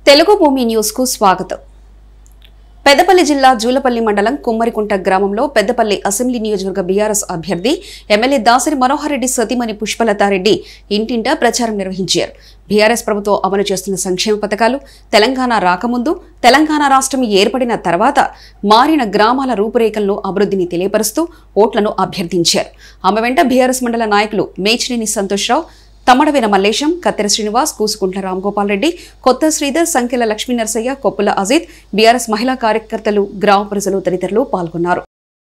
తెలుగు భూమి న్యూస్ కు స్వాగతం పెద్దపల్లి జిల్లా జూలపల్లి మండలం కుమ్మరికుంట గ్రామంలో పెద్దపల్లి అసెంబ్లీ నియోజకవర్గ బీఆర్ఎస్ అభ్యర్థి ఎమ్మెల్యే దాసరి మనోహర్ రెడ్డి సతీమణి పుష్పలతారెడ్డి ఇంటింటా ప్రచారం నిర్వహించారు బీఆర్ఎస్ ప్రభుత్వం అమలు చేస్తున్న సంక్షేమ పథకాలు తెలంగాణ రాకముందు తెలంగాణ రాష్ట్రం ఏర్పడిన తర్వాత మారిన గ్రామాల రూపురేఖలను అభివృద్ధిని తెలియపరుస్తూ ఓట్లను అభ్యర్థించారు ఆమె వెంట బీఆర్ఎస్ మండల నాయకులు మేచినేని సంతోష్రావు తమ్మడవేన మల్లేశం కత్తెర శ్రీనివాస్ కూసుకుంట్ల రామ్గోపాల్ రెడ్డి కొత్త శ్రీధర్ సంఖ్యల లక్ష్మీ నరసయ్య కొప్పుల అజిత్ బీఆర్ఎస్ మహిళా కార్యకర్తలు గ్రామ ప్రజలు తదితరులు పాల్గొన్నారు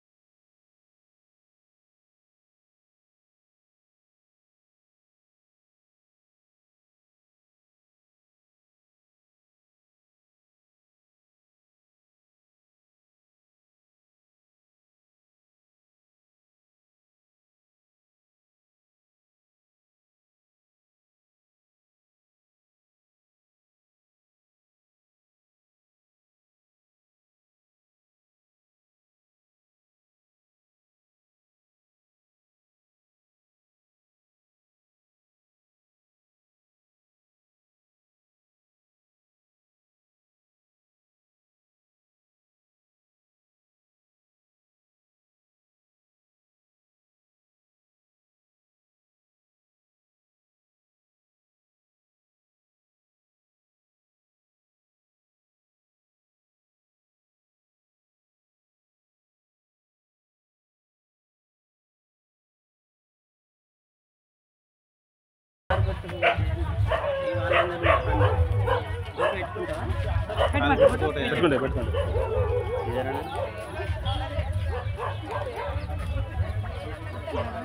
పెట్టుకోండి పెట్టుకోండి ఇదేనా